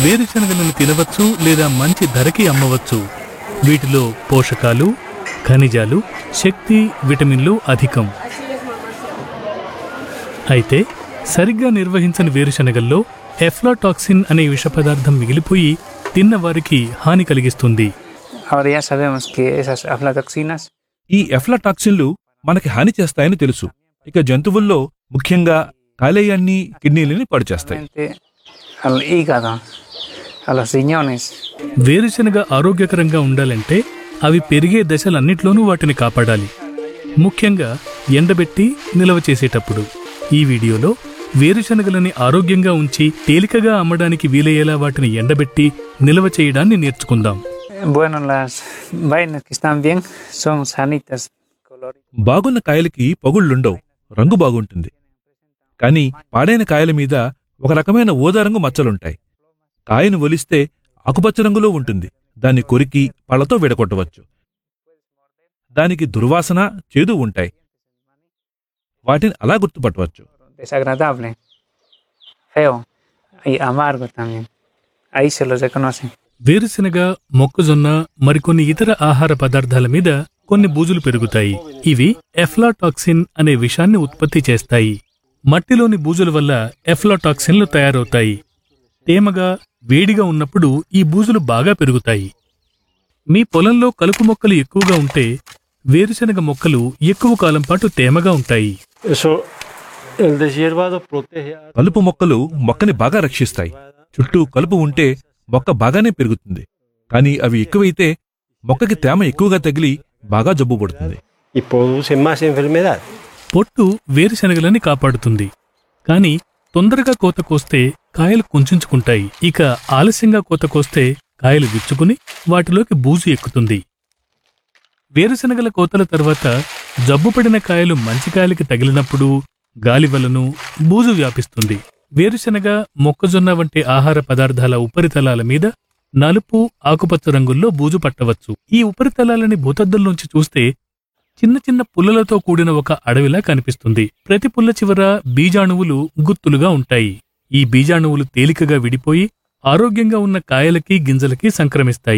వేరుశనగలను తినవచ్చు లేదా మంచి ధరకి అమ్మవచ్చు వీటిలో పోషకాలు ఖనిజాలు శక్తి విటమిన్లు అధికం అయితే సరిగ్గా నిర్వహించని వేరుశనగల్లో ఎఫ్లాటాక్సిన్ అనే విష పదార్థం మిగిలిపోయి తిన్నవారికి హాని కలిగిస్తుంది Ahora ya sabemos que esas aflatoxinas ఈ ఎఫ్లాటాక్సిన్లు మనకి హాని చేస్తాయని తెలుసు ఇక జంతువుల్లో ముఖ్యంగా కాలేయాన్ని కిడ్నీలని పాడు చేస్తాయి realmente al hígado, a los riñones, వేరుశనగ ఆరోగ్యకరంగా ఉండాలంటే అవి పెరిగే దశలన్నిట్లోనూ వాటిని కాపాడాలి ముఖ్యంగా ఎండబెట్టి నిల్వ చేసేటప్పుడు ఈ వీడియోలో వేరుశనగలని ఆరోగ్యంగా ఉంచి తేలికగా అమ్మడానికి వీలయ్యేలా వాటిని ఎండబెట్టి నిల్వ చేయడాన్ని నేర్చుకుందాం bueno, las vainas que están bien son sanitas, coloridas. బాగున్న కాయలకి పగుళ్ళుండవు రంగు బాగుంటుంది కానీ పాడైన కాయల మీద ఒక రకమైన ఊదా రంగు మచ్చలుంటాయి కాయను ఒలిస్తే ఆకుపచ్చ రంగులో ఉంటుంది దాన్ని కొరికి పళ్ళతో విడగొట్టవచ్చు దానికి దుర్వాసన చేదు ఉంటాయి వాటిని అలా గుర్తుపట్టవచ్చు desagradable, feo y amargo también. Ahí se los reconoce. వేరుశనగ మొక్కజొన్న మరికొన్ని ఇతర ఆహార పదార్థాల మీద కొన్ని బూజులు పెరుగుతాయి ఇవి ఎఫ్లాటాక్సిన్ అనే విషాన్ని ఉత్పత్తి చేస్తాయి మట్టిలోని బూజుల వల్ల ఎఫ్లాటాక్సిన్లు తయారవుతాయి తేమగా వేడిగా ఉన్నప్పుడు ఈ బూజులు బాగా పెరుగుతాయి మీ పొలంలో కలుపు మొక్కలు ఎక్కువగా ఉంటే వేరుశనగ మొక్కలు ఎక్కువ కాలం పాటు తేమగా ఉంటాయి Eso, el deshiervado protege a కలుపు మొక్కలు మొక్కని బాగా రక్షిస్తాయి చుట్టూ కలుపు ఉంటే మొక్క బాగానే పెరుగుతుంది కానీ అవి ఎక్కువైతే మొక్కకి తేమ ఎక్కువగా తగిలి బాగా జబ్బు పడుతుంది y produce más enfermedad. పొట్టు వేరుశనగలని కాపాడుతుంది కానీ తొందరగా కోత కోస్తే కాయలు కుంచుకుంటాయి ఇక ఆలస్యంగా కోత కోస్తే కాయలు విచ్చుకుని వాటిలోకి బూజు ఎక్కుతుంది వేరుశనగల కోతల తర్వాత జబ్బుపడిన కాయలు మంచి కాయలకి తగిలినప్పుడు గాలి వలన బూజు వ్యాపిస్తుంది వేరుశనగ మొక్కజొన్న వంటి ఆహార పదార్థాల ఉపరితలాల మీద నలుపు ఆకుపచ్చ రంగుల్లో బూజు పట్టవచ్చు ఈ ఉపరితలాలని భూతద్దంలోంచి చూస్తే చిన్న చిన్న పుల్లలతో కూడిన ఒక అడవిలా కనిపిస్తుంది ప్రతి పుల్ల చివర బీజాణువులు గుత్తులుగా ఉంటాయి ఈ బీజాణువులు తేలికగా విడిపోయి ఆరోగ్యంగా ఉన్న కాయలకి గింజలకి సంక్రమిస్తాయి